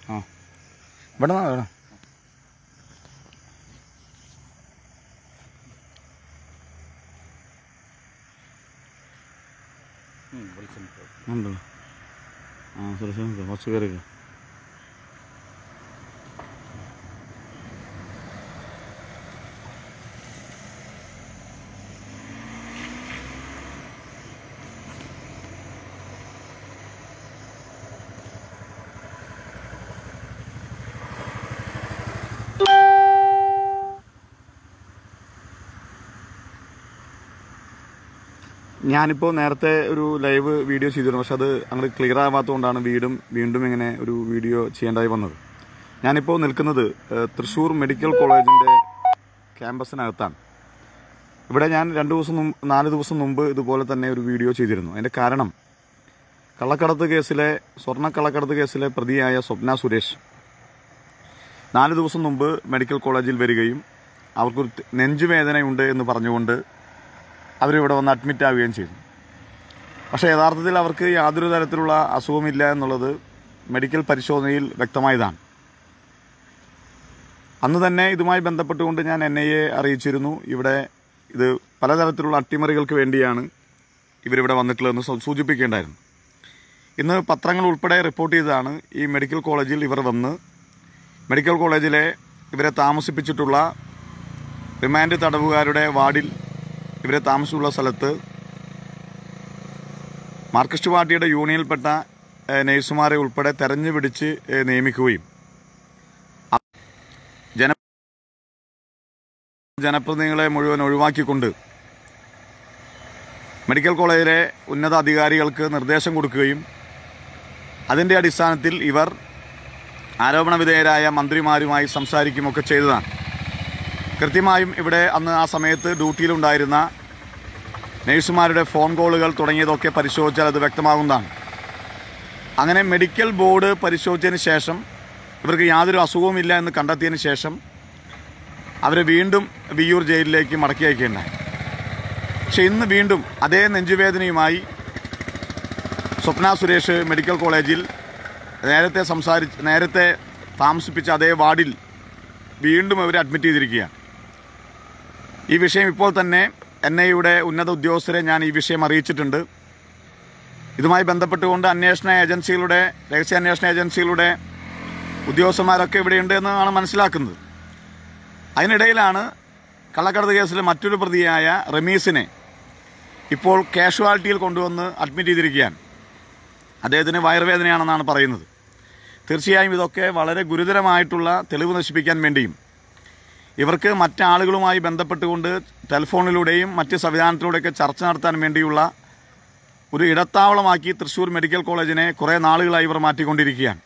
ആ ഇവിടെ നിന്നാ ഇവിടെ ഉണ്ടോ ആ സുരക്ഷ കുറച്ച് കയറിയൊക്കെ ഞാനിപ്പോൾ നേരത്തെ ഒരു ലൈവ് വീഡിയോ ചെയ്തിരുന്നു പക്ഷെ അത് അങ്ങോട്ട് ക്ലിയർ ആവാത്തതുകൊണ്ടാണ് വീണ്ടും വീണ്ടും ഇങ്ങനെ ഒരു വീഡിയോ ചെയ്യേണ്ടതായി വന്നത് ഞാനിപ്പോൾ നിൽക്കുന്നത് ഏഹ്, തൃശ്ശൂർ മെഡിക്കൽ കോളേജിൻ്റെ ക്യാമ്പസിനകത്താണ് ഇവിടെ ഞാൻ രണ്ട് ദിവസം മുമ്പ് നാല് ദിവസം മുമ്പ് ഇതുപോലെ തന്നെ ഒരു വീഡിയോ ചെയ്തിരുന്നു അതിൻ്റെ കാരണം കള്ളക്കടത്ത് കേസിലെ സ്വർണ്ണ കള്ളക്കടത്ത് കേസിലെ പ്രതിയായ സ്വപ്ന സുരേഷ് നാല് ദിവസം മുമ്പ് മെഡിക്കൽ കോളേജിൽ വരികയും അവർക്കൊരു ത- നെഞ്ചുവേദനയുണ്ട് എന്ന് പറഞ്ഞുകൊണ്ട് അവരിവിടെ വന്ന് അഡ്മിറ്റ് ആവുകയും ചെയ്തു പക്ഷേ യഥാർത്ഥത്തിൽ അവർക്ക് യാതൊരു തരത്തിലുള്ള അസുഖമില്ല എന്നുള്ളത് മെഡിക്കൽ പരിശോധനയിൽ വ്യക്തമായതാണ് അന്ന് തന്നെ ഇതുമായി ബന്ധപ്പെട്ടുകൊണ്ട് ഞാൻ എൻ ഐ എ അറിയിച്ചിരുന്നു ഇവിടെ ഇത് പലതരത്തിലുള്ള അട്ടിമറികൾക്ക് വേണ്ടിയാണ് ഇവരിവിടെ വന്നിട്ടുള്ളതെന്ന് സൂ- സൂചിപ്പിക്കേണ്ടായിരുന്നു ഇന്ന് പത്രങ്ങൾ ഉൾപ്പെടെ റിപ്പോർട്ട് ചെയ്തതാണ് ഈ മെഡിക്കൽ കോളേജിൽ ഇവർ വന്ന് മെഡിക്കൽ കോളേജിലെ ഇവരെ താമസിപ്പിച്ചിട്ടുള്ള റിമാൻഡ് തടവുകാരുടെ വാർഡിൽ ഇവരെ താമസിച്ചുള്ള സ്ഥലത്ത് മാർക്സിസ്റ്റ് പാർട്ടിയുടെ യൂണിയനിൽപ്പെട്ട ഏഹ്, നഴ്സുമാരെ ഉൾപ്പെടെ തെരഞ്ഞു പിടിച്ച് ഏഹ്, നിയമിക്കുകയും അ- ജന ജനപ്രതിനിധികളെ മുഴുവൻ ഒഴിവാക്കിക്കൊണ്ട് മെഡിക്കൽ കോളേജിലെ ഉന്നത അധികാരികൾക്ക് നിർദ്ദേശം കൊടുക്കുകയും അതിൻ്റെ അടിസ്ഥാനത്തിൽ ഇവർ ആരോപണ വിധേയരായ മന്ത്രിമാരുമായി സംസാരിക്കുകയൊക്കെ ചെയ്തതാണ് കൃത്യമായും ഇവിടെ അന്ന് ആ സമയത്ത് ഡ്യൂട്ടിയിലുണ്ടായിരുന്ന നഴ്സുമാരുടെ ഫോൺ കോളുകൾ തുടങ്ങിയതൊക്കെ പരിശോധിച്ചാൽ അത് വ്യക്തമാകുന്നതാണ് അങ്ങനെ മെഡിക്കൽ ബോർഡ് പരിശോധിച്ചതിന് ശേഷം ഇവർക്ക് യാതൊരു അസുഖവുമില്ല എന്ന് കണ്ടെത്തിയതിന് ശേഷം അവരെ വീണ്ടും വിയ്യൂർ ജയിലിലേക്ക് മടക്കി അയക്കുകയുണ്ടായി പക്ഷെ ഇന്ന് വീണ്ടും അതേ നെഞ്ചുവേദനയുമായി സ്വപ്ന സുരേഷ് മെഡിക്കൽ കോളേജിൽ നേരത്തെ സംസാരിച്ച് നേരത്തെ താമസിപ്പിച്ച അതേ വാർഡിൽ വീണ്ടും അവർ അഡ്മിറ്റ് ചെയ്തിരിക്കുകയാണ് ഈ വിഷയം ഇപ്പോൾ തന്നെ എൻ ഐയുടെ ഉന്നത ഉദ്യോഗസ്ഥരെ ഞാൻ ഈ വിഷയം അറിയിച്ചിട്ടുണ്ട് ഇതുമായി ബന്ധപ്പെട്ടുകൊണ്ട് അന്വേഷണ ഏജൻസികളുടെ രഹസ്യാന്വേഷണ ഏജൻസികളുടെ ഉദ്യോഗസ്ഥന്മാരൊക്കെ ഇവിടെയുണ്ട് എന്നാണ് മനസ്സിലാക്കുന്നത് അതിനിടയിലാണ് കള്ളക്കടത്ത് കേസിലെ മറ്റൊരു പ്രതിയായ റമീസിനെ ഇപ്പോൾ കാഷ്വാലിറ്റിയിൽ കൊണ്ടുവന്ന് അഡ്മിറ്റ് ചെയ്തിരിക്കുകയാണ് അദ്ദേഹത്തിന് വയറുവേദനയാണെന്നാണ് പറയുന്നത് തീർച്ചയായും ഇതൊക്കെ വളരെ ഗുരുതരമായിട്ടുള്ള തെളിവ് നശിപ്പിക്കാൻ വേണ്ടിയും ഇവർക്ക് മറ്റാളുകളുമായി ബന്ധപ്പെട്ടുകൊണ്ട് ടെലിഫോണിലൂടെയും മറ്റ് സംവിധാനത്തിലൂടെയൊക്കെ ചർച്ച നടത്താൻ വേണ്ടിയുള്ള ഒരു ഇടത്താവളമാക്കി തൃശ്ശൂർ മെഡിക്കൽ കോളേജിനെ കുറേ നാളുകളായി ഇവർ മാറ്റിക്കൊണ്ടിരിക്കുകയാണ്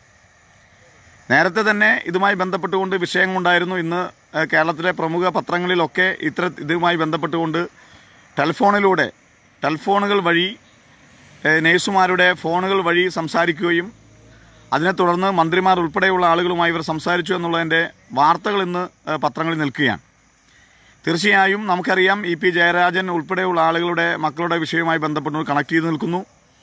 നേരത്തെ തന്നെ ഇതുമായി ബന്ധപ്പെട്ടുകൊണ്ട് വിഷയങ്ങളുണ്ടായിരുന്നു ഇന്ന് ഏഹ്, കേരളത്തിലെ പ്രമുഖ പത്രങ്ങളിലൊക്കെ ഇത്തര ഇതുമായി ബന്ധപ്പെട്ടുകൊണ്ട് ടെലിഫോണിലൂടെ ടെലിഫോണുകൾ വഴി ഏഹ്, നേഴ്സുമാരുടെ ഫോണുകൾ വഴി സംസാരിക്കുകയും അതിനെ തുടർന്ന് മന്ത്രിമാർ ഉൾപ്പെടെയുള്ള ആളുകളുമായി ഇവർ സംസാരിച്ചു എന്നുള്ളതിൻ്റെ വാർത്തകൾ ഇന്ന് ഏഹ്, പത്രങ്ങളിൽ നിൽക്കുകയാണ് തീർച്ചയായും നമുക്കറിയാം ഇ പി ജയരാജൻ ഉൾപ്പെടെയുള്ള ആളുകളുടെ മക്കളുടെ വിഷയവുമായി ബന്ധപ്പെട്ട് കണക്ട് ചെയ്ത് നിൽക്കുന്നു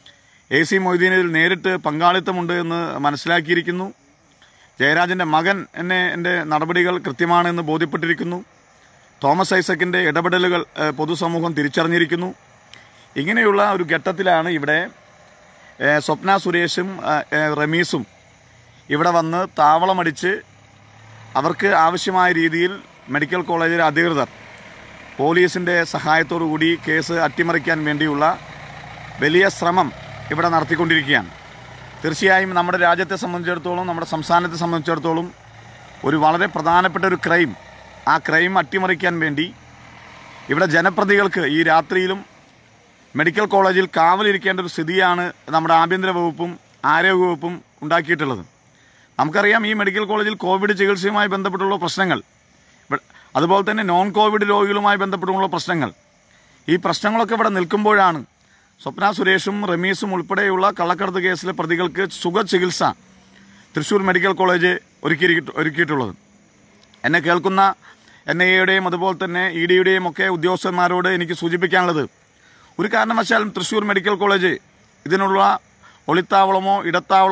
എ സി മൊയ്തീനിൽ നേരിട്ട് പങ്കാളിത്തമുണ്ട് എന്ന് മനസ്സിലാക്കിയിരിക്കുന്നു ജയരാജൻ്റെ മകൻ എന്നെ എൻ്റെ നടപടികൾ കൃത്യമാണെന്ന് ബോധ്യപ്പെട്ടിരിക്കുന്നു തോമസ് ഐസക്കിൻ്റെ ഇടപെടലുകൾ ഏഹ്, പൊതുസമൂഹം തിരിച്ചറിഞ്ഞിരിക്കുന്നു ഇങ്ങനെയുള്ള ഒരു ഘട്ടത്തിലാണ് ഇവിടെ ഏഹ്, സ്വപ്ന സുരേഷും ഏഹ്, ഏഹ്, റമീസും ഇവിടെ വന്ന് താവളമടിച്ച് അവർക്ക് ആവശ്യമായ രീതിയിൽ മെഡിക്കൽ കോളേജിലെ അധികൃതർ പോലീസിൻ്റെ സഹായത്തോടു കൂടി കേസ് അട്ടിമറിക്കാൻ വേണ്ടിയുള്ള വലിയ ശ്രമം ഇവിടെ നടത്തിക്കൊണ്ടിരിക്കുകയാണ് തീർച്ചയായും നമ്മുടെ രാജ്യത്തെ സംബന്ധിച്ചിടത്തോളം നമ്മുടെ സംസ്ഥാനത്തെ സംബന്ധിച്ചിടത്തോളം ഒരു വളരെ പ്രധാനപ്പെട്ട ഒരു ക്രൈം ആ ക്രൈം അട്ടിമറിക്കാൻ വേണ്ടി ഇവിടെ ജനപ്രതികൾക്ക് ഈ രാത്രിയിലും മെഡിക്കൽ കോളേജിൽ കാവലിരിക്കേണ്ട ഒരു സ്ഥിതിയാണ് നമ്മുടെ ആഭ്യന്തര വകുപ്പും ആരോഗ്യ വകുപ്പും ഉണ്ടാക്കിയിട്ടുള്ളത് നമുക്കറിയാം ഈ മെഡിക്കൽ കോളേജിൽ കോവിഡ് ചികിത്സയുമായി ബന്ധപ്പെട്ടുള്ള പ്രശ്നങ്ങൾ ഇവിടെ- അതുപോലെ തന്നെ നോൺ കോവിഡ് രോഗികളുമായി ബന്ധപ്പെട്ടുള്ള പ്രശ്നങ്ങൾ ഈ പ്രശ്നങ്ങളൊക്കെ ഇവിടെ നിൽക്കുമ്പോഴാണ് സ്വപ്ന സുരേഷും റമീസും ഉൾപ്പെടെയുള്ള കള്ളക്കടത്ത് കേസിലെ പ്രതികൾക്ക് സുഖ ചികിത്സ തൃശ്ശൂർ മെഡിക്കൽ കോളേജ് ഒരുക്കി ഒരുക്കിയിട്ടുള്ളത് എന്നെ കേൾക്കുന്ന എൻ ഐ എയുടെയും അതുപോലെ തന്നെ ഇ ഡിയുടെയും ഒക്കെ ഉദ്യോഗസ്ഥന്മാരോട് എനിക്ക് സൂചിപ്പിക്കാനുള്ളത് ഒരു കാരണവശാലും തൃശ്ശൂർ മെഡിക്കൽ കോളേജ് ഇതിനുള്ള ഒളിത്താവളമോ ഇടത്താവളമോ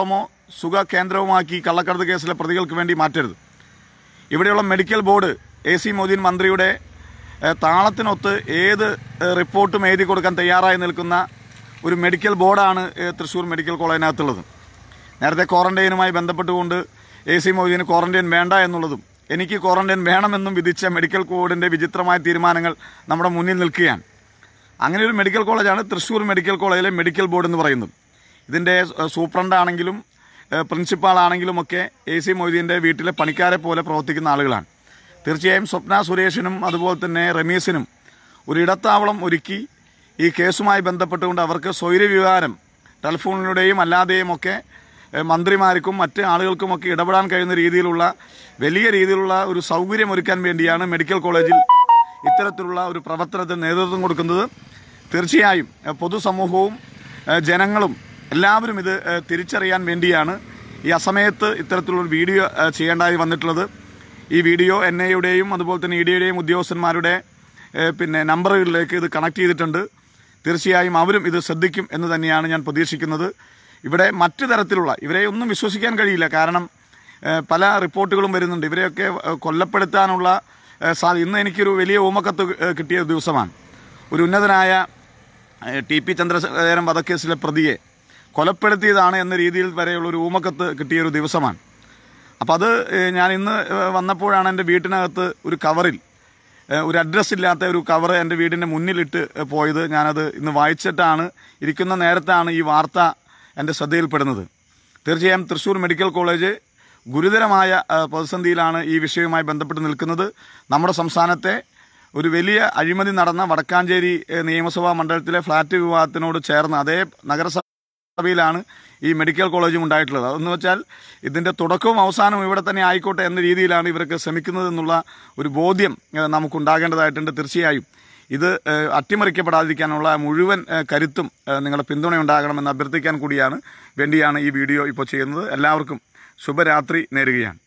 സുഖ കേന്ദ്രവുമാക്കി കള്ളക്കടത്ത് കേസിലെ പ്രതികൾക്ക് വേണ്ടി മാറ്റരുത് ഇവിടെയുള്ള medical board A C Moideen മന്ത്രിയുടെ ഏഹ്, താളത്തിനൊത്ത് ഏത് ഏഹ്, റിപ്പോർട്ടും എഴുതി കൊടുക്കാൻ തയ്യാറായി നിൽക്കുന്ന ഒരു മെഡിക്കൽ ബോർഡാണ് ഏഹ്, തൃശ്ശൂർ മെഡിക്കൽ കോളേജിനകത്തുള്ളത് നേരത്തെ ക്വാറന്റൈനുമായി ബന്ധപ്പെട്ടുകൊണ്ട് എ സി മൊയ്തീന് ക്വാറന്റൈൻ വേണ്ട എന്നുള്ളതും എനിക്ക് ക്വാറന്റൈൻ വേണമെന്നും വിധിച്ച മെഡിക്കൽ ബോർഡിന്റെ വിചിത്രമായ തീരുമാനങ്ങൾ നമ്മുടെ മുന്നിൽ നിൽക്കുകയാണ് അങ്ങനെ ഒരു മെഡിക്കൽ കോളേജാണ് തൃശ്ശൂർ മെഡിക്കൽ കോളേജിലെ മെഡിക്കൽ ബോർഡ് എന്ന് പറയുന്നത് ഇതിൻ്റെ ഏഹ്, സൂപ്രണ്ടാണെങ്കിലും ഏഹ്, പ്രിൻസിപ്പാളാണെങ്കിലും ഒക്കെ എ സി മൊയ്തീൻ്റെ വീട്ടിലെ പണിക്കാരെ പോലെ പ്രവർത്തിക്കുന്ന ആളുകളാണ് തീർച്ചയായും സ്വപ്ന സുരേഷിനും അതുപോലെ തന്നെ റമീസിനും ഒരു ഇടത്താവളം ഒരുക്കി ഈ കേസുമായി ബന്ധപ്പെട്ടുകൊണ്ട് അവർക്ക് സ്വൈര്യവികാരം ടെലിഫോണിലൂടെയും അല്ലാതെയും ഒക്കെ ഏഹ്, മന്ത്രിമാർക്കും മറ്റ് ആളുകൾക്കുമൊക്കെ ഇടപെടാൻ കഴിയുന്ന രീതിയിലുള്ള വലിയ രീതിയിലുള്ള ഒരു സൗകര്യം ഒരുക്കാൻ വേണ്ടിയാണ് മെഡിക്കൽ കോളേജിൽ ഇത്തരത്തിലുള്ള ഒരു പ്രവർത്തനത്തിന് നേതൃത്വം കൊടുക്കുന്നത് തീർച്ചയായും ഏഹ്, പൊതുസമൂഹവും ഏഹ്, ജനങ്ങളും എല്ലാവരും ഇത് ഏഹ്, തിരിച്ചറിയാൻ വേണ്ടിയാണ് ഈ അസമയത്ത് ഇത്തരത്തിലുള്ളൊരു വീഡിയോ ഏഹ്, ചെയ്യേണ്ടതായി വന്നിട്ടുള്ളത് ഈ വീഡിയോ എൻ ഐയുടെയും അതുപോലെ തന്നെ ഇ ഡിയുടെയും ഉദ്യോഗസ്ഥന്മാരുടെ ഏഹ്, പിന്നെ നമ്പറുകളിലേക്ക് ഇത് കണക്ട് ചെയ്തിട്ടുണ്ട് തീർച്ചയായും അവരും ഇത് ശ്രദ്ധിക്കും എന്ന് തന്നെയാണ് ഞാൻ പ്രതീക്ഷിക്കുന്നത് ഇവിടെ മറ്റു തരത്തിലുള്ള ഇവരെ ഒന്നും വിശ്വസിക്കാൻ കഴിയില്ല കാരണം ഏഹ്, പല റിപ്പോർട്ടുകളും വരുന്നുണ്ട് ഇവരെയൊക്കെ ഏഹ്, കൊല്ലപ്പെടുത്താനുള്ള ഏഹ്, സാ- ഇന്ന് എനിക്കൊരു വലിയ ഊമക്കത്ത് ഏഹ്, കിട്ടിയ ദിവസമാണ് ഒരു ഉന്നതനായ ഏഹ്, ടി പി ചന്ദ്രശേഖരൻ വധക്കേസിലെ പ്രതിയെ കൊലപ്പെടുത്തിയതാണ് എന്ന രീതിയിൽ വരെയുള്ള ഒരു ഊമക്കത്ത് കിട്ടിയ ഒരു ദിവസമാണ് അപ്പം അത് ഏഹ്, ഞാൻ ഇന്ന് ഏഹ്, വന്നപ്പോഴാണ് എൻ്റെ വീട്ടിനകത്ത് ഒരു കവറിൽ ഏഹ്, ഒരു അഡ്രസ്സ് ഇല്ലാത്ത ഒരു കവർ എൻ്റെ വീടിൻ്റെ മുന്നിലിട്ട് ഏഹ്, പോയത് ഞാനത് ഇന്ന് വായിച്ചിട്ടാണ് ഇരിക്കുന്ന നേരത്താണ് ഈ വാർത്ത എൻ്റെ ശ്രദ്ധയിൽപ്പെടുന്നത് തീർച്ചയായും തൃശ്ശൂർ മെഡിക്കൽ കോളേജ് ഗുരുതരമായ ഏഹ്, പ്രതിസന്ധിയിലാണ് ഈ വിഷയവുമായി ബന്ധപ്പെട്ട് നിൽക്കുന്നത് നമ്മുടെ സംസ്ഥാനത്തെ ഒരു വലിയ അഴിമതി നടന്ന വടക്കാഞ്ചേരി ഏഹ്, നിയമസഭാ മണ്ഡലത്തിലെ ഫ്ളാറ്റ് വിവാദത്തിനോട് ചേർന്ന് അതേ നഗരസഭ സഭയിലാണ് ഈ മെഡിക്കൽ കോളേജും ഉണ്ടായിട്ടുള്ളത് അതെന്ന് വെച്ചാൽ ഇതിന്റെ തുടക്കവും അവസാനവും ഇവിടെ തന്നെ ആയിക്കോട്ടെ എന്ന രീതിയിലാണ് ഇവരൊക്കെ ശ്രമിക്കുന്നത് എന്നുള്ള ഒരു ബോധ്യം ഏഹ്, നമുക്കുണ്ടാകേണ്ടതായിട്ടുണ്ട് തീർച്ചയായും ഇത് ഏഹ്, അട്ടിമറിക്കപ്പെടാതിരിക്കാനുള്ള മുഴുവൻ ഏഹ്, കരുത്തും ഏഹ്, നിങ്ങളുടെ പിന്തുണയുണ്ടാകണമെന്ന് അഭ്യർത്ഥിക്കാൻ കൂടിയാണ് വേണ്ടിയാണ് ഈ വീഡിയോ ഇപ്പോൾ ചെയ്യുന്നത് എല്ലാവർക്കും ശുഭരാത്രി നേരുകയാണ്